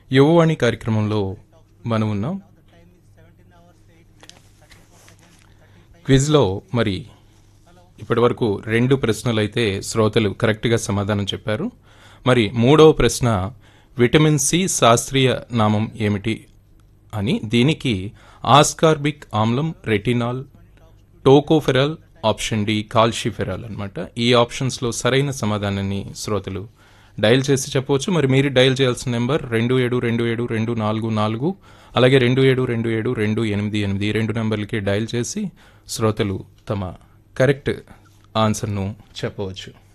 యువవాణి కార్యక్రమంలో మనం ఉన్నాం క్విజ్లో మరి ఇప్పటివరకు రెండు ప్రశ్నలు అయితే శ్రోతలు కరెక్ట్గా సమాధానం చెప్పారు మరి మూడవ ప్రశ్న విటమిన్ సి శాస్త్రీయ నామం ఏమిటి అని దీనికి ఆస్కార్బిక్ ఆమ్లం retinol tocopherol option D calciferol అన్నమాట ఈ ఆప్షన్స్లో సరైన సమాధానాన్ని శ్రోతలు డయల్ చేసి చెప్పవచ్చు మరి మీరు డయల్ చేయాల్సిన నెంబర్ రెండు ఏడు రెండు ఏడు రెండు నాలుగు నాలుగు అలాగే రెండు ఏడు రెండు ఏడు రెండు ఎనిమిది ఎనిమిది ఈ రెండు నెంబర్లకి డయల్ చేసి శ్రోతలు తమ కరెక్ట్ ఆన్సర్ను చెప్పవచ్చు